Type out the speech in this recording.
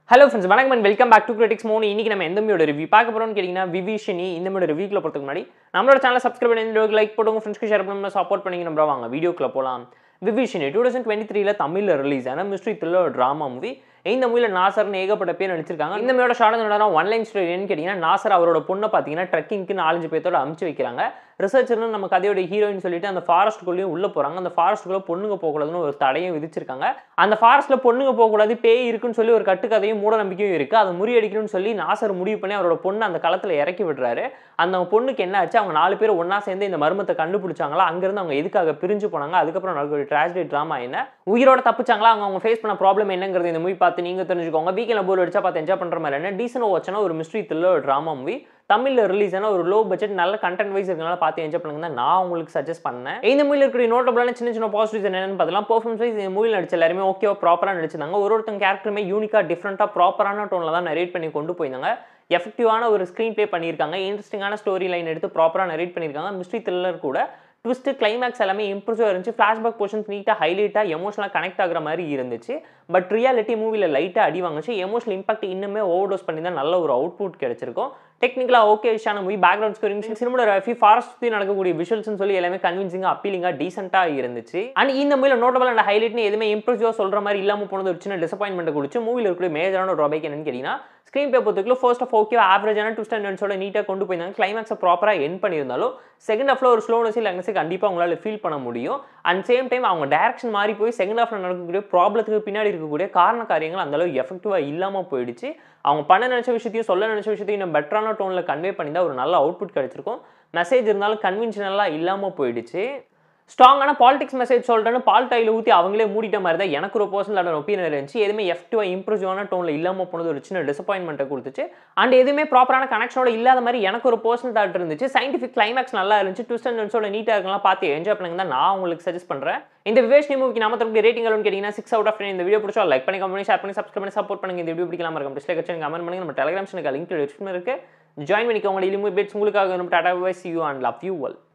hello friends வணக்கம் and welcome back to critics மோனி இன்னைக்கு நம்ம எந்த மூவியோட ரிவ்யூ பார்க்க போறோம்னு கேட்டிங்கன்னா விவிஷனி இந்த மூவியோட ரிவ்யூக்குள்ள போகிறதுக்கு முன்னாடி நம்மளோட சேனல் சப்ஸ்கிரைப் பண்ணி இந்த லைக் போட்டுங்க ஃப்ரெண்ட்ஸ்க்கு ஷேர் பண்ணி சப்போர்ட் பண்ணி நம்ம வாங்க வீடியோக்குள்ள போகலாம் விவிஷனி டூ தௌசண்ட் டுவெண்ட்டி த்ரீல தமிழில் ரிலீஸ் ஆன மிஸ்ட்ரி த்ரில்லர் ட்ராமா மூவி இந்த மூவியில் நாசர்னு ஏகப்பட்ட பேர் நடிச்சிருக்காங்க இந்த மூவியோட ஷார்ட் நேரம் ஒன் லைன் ஸ்டோரி என்னன்னு கேட்டிங்கன்னா நாசர் அவரோட பொண்ணை பார்த்தீங்கன்னா ட்ரெக்கிங்க்கு நாலஞ்சு பேர்த்தோட அமுச்சு வைக்கிறாங்க ரிசர்ச்சர்னு நம்ம கதையோட ஹீரோயின் சொல்லிட்டு அந்த ஃபாரஸ்ட்டுக்குள்ளேயும் உள்ள போகிறாங்க அந்த ஃபாரஸ்ட்டுக்குள்ளே பொண்ணுங்க போகக்கூடாதுன்னு ஒரு தடையும் விதிச்சிருக்காங்க அந்த ஃபாரஸ்ட்டில் பொண்ணுங்க போகக்கூடாது பேய் இருக்குன்னு சொல்லி ஒரு கட்டுக்கதையும் மூட நம்பிக்கையும் இருக்குது அதை முறியடிக்கணும்னு சொல்லி நாசர் முடிவு பண்ணி அவரோட பொண்ணை அந்த களத்தில் இறக்கி விடுறாரு அந்த பொண்ணுக்கு என்ன ஆச்சு அவங்க நாலு பேர் ஒன்றா சேர்ந்து இந்த மர்மத்தை கண்டுபிடிச்சாங்களா அங்கேருந்து அவங்க எதுக்காக பிரிஞ்சு போனாங்க அதுக்கப்புறம் நடக்கிற ட்ராஜடி ட்ராமா என்ன உயிரோட தப்பிச்சாங்களா அவங்க அவங்க ஃபேஸ் பண்ண ப்ராப்ளம் என்னங்கிறது இந்த மூவி பார்த்து நீங்கள் தெரிஞ்சுக்கோங்க வீக்கெண்டில் போர் அடிச்சா பார்த்து என்ஜாய் பண்ணுற மாதிரி என்ன டீசன் வாட்ச்னா ஒரு மிஸ்ட்ரி த்ரில்லர் ட்ராமா மூவி தமிழில் ரிலீஸ் ஆன ஒரு லோ பட்ஜெட் நல்ல கண்டென்ட் வைஸ் இருக்கனால பார்த்து என்ஜாய் பண்ணுங்க தான் நான் உங்களுக்கு சஜஸ்ட் பண்ணேன் இந்த மூவியில் இருக்கிற நோட்டபிளான சின்ன சின்ன பாசிட்டிவ்ஸ் என்னென்னு பார்த்தலாம் பர்ஃபார்மன்ஸ் வைஸ் இந்த மூவியில் நடிச்ச எல்லாருமே ஓகேவா ப்ராப்பராக நடிச்சிருந்தாங்க ஒரு ஒருத்தங்க கேரக்டருமே யூனிக்காக டிஃப்ரெண்ட்டாக ப்ராப்பரான டோனில் தான் நரேட் பண்ணி கொண்டு போயிருந்தாங்க எஃபெக்டிவான ஒரு ஸ்க்ரீன் ப்ளே பண்ணியிருக்காங்க இன்ட்ரெஸ்டிங்கான ஸ்டோரி லைன் எடுத்து ப்ராப்பராக நரேட் பண்ணியிருக்காங்க மிஸ்ட்ரி த்ரில்லர் கூட ட்விஸ்ட்டு கிளைமேக்ஸ் எல்லாமே இம்ப்ரூவாக இருந்துச்சு ஃப்ளாஷ்பேக் போர்ஷன்ஸ் நீட்டாக ஹைலைட்டாக எமோஷனலாக கனெக்ட் ஆகிற மாதிரி இருந்துச்சு பட் ரியாலிட்டி மூவியில் லைட்டாக அடி வாங்குச்சு எமோஷனல் இம்பாக்ட் இன்னுமே ஓவர் டோஸ் பண்ணி தான் நல்ல ஒரு அவுட்புட் கிடைச்சிருக்கும் டெக்னிக்கலாக ஓகே விஷயான மூவி பேக்ரவுண்ட் ஸ்கோரிங் சினிமோட ரஃபி ஃபாரஸ்ட் சுற்றி நடக்கக்கூடிய விஷுவல்ஸ்னு சொல்லி எல்லாமே கன்வின்சிங்காக அப்பீலிங்காக டீசெண்டாக இருந்துச்சு அண்ட் இந்த மூவியில் நோட்டபிள் அண்ட் ஹைலைட்னு எதுவுமே இம்ப்ரெசிவாக சொல்கிற மாதிரி இல்லாமல் போனது ஒரு சின்ன டிசப்பாயின்மெண்ட் கொடுத்து மூவியில் இருக்கிற மேஜரான ஒரு ட்ராபேக் என்னன்னு கேட்டிங்கன்னா ஸ்க்ரீன் பே பொறுத்தவரைக்கும் ஃபர்ஸ்ட் ஆஃப் ஓகே ஆவரேஜான ட்விஸ்ட் அண்ட் டென்ஸோட நீட்டாக கொண்டு போயிருந்தாங்க கிளைமேக்ஸை ப்ராப்பராக என் பண்ணியிருந்தாலும் செகண்ட் ஹாஃபில் ஒரு ஸ்லோனஸ் இல்லை அங்கே கண்டிப்பாக உங்களால் ஃபீல் பண்ண முடியும் அண்ட் சேம் டைம் அவங்க டேரக்ஷன் மாறி போய் செகண்ட் ஹாஃபில் நடக்கக்கூடிய ப்ராப்ளத்துக்கு பின்னாடி இருக்கக்கூடிய காரண காரியங்கள் அந்தளவு எஃபெக்டிவாக இல்லாமல் போயிடுச்சு அவங்க பண்ண நினச்ச விஷயத்தையும் சொல்ல நினச்ச விஷயத்தையும் இன்னும் பெட்டரான டோனில் கன்வே பண்ணி தான் ஒரு நல்ல அவுட்புட் கிடைச்சிருக்கும் மெசேஜ் இருந்தாலும் கன்வின்ஷனலாக இல்லாமல் போயிடுச்சு ஸ்ட்ராங்கான பாலிடிக்ஸ் மெசேஜ் சொல்கிறேன்னு பால் டையில் ஊற்றி அவங்களே மூடிட்ட மாதிரி தான் எனக்கு ஒரு பர்சனலான ஒப்பீனியன் இருந்துச்சு எதுவுமே எஃப்டிவாக இம்ப்ரூவான டோனில் இல்லாமல் போனது ஒரு சின்ன டிசப்பாயின்மெண்ட்டை கொடுத்துச்சு அண்ட் எதுவுமே ப்ராப்பரான கனெக்ஷனோட இல்லாத மாதிரி எனக்கு ஒரு பர்சனல் தாட் இருந்துச்சு சயின்டிஃபிக் கிளைமேக்ஸ் நல்லா இருந்துச்சு ட்விஸ்ட் அண்ட் டென்ஸோட நீட்டாக இருக்கலாம் பார்த்து என்ஜாய் பண்ணுங்க தான் நான் உங்களுக்கு சஜஸ்ட் பண்ணுறேன் இந்த விவேஷ் மூவிக்கு நம்ம தரப்பு ரேட்டிங் எல்லாம் கேட்டிங்கன்னா சிக்ஸ் அவுட் ஆஃப் இந்த வீடியோ பிடிச்சா லைக் பண்ணி கமெண்ட் ஷேர் பண்ணி சப்ஸ்கிரைப் பண்ணி சப்போர்ட் பண்ணுங்க இந்த வீடியோ பிடிக்கலாம் இருக்கும் டிஸ்லைக் வச்சு கமெண்ட் பண்ணுங்க நம்ம டெலிகிராம் சேனல் லிங்க் டிஸ்கிரிப்ஷன் இருக்கு ஜாயின் பண்ணிக்கோங்க டெய்லி மூவி பேட்ஸ் உங்களுக்காக டாடா see you and love you well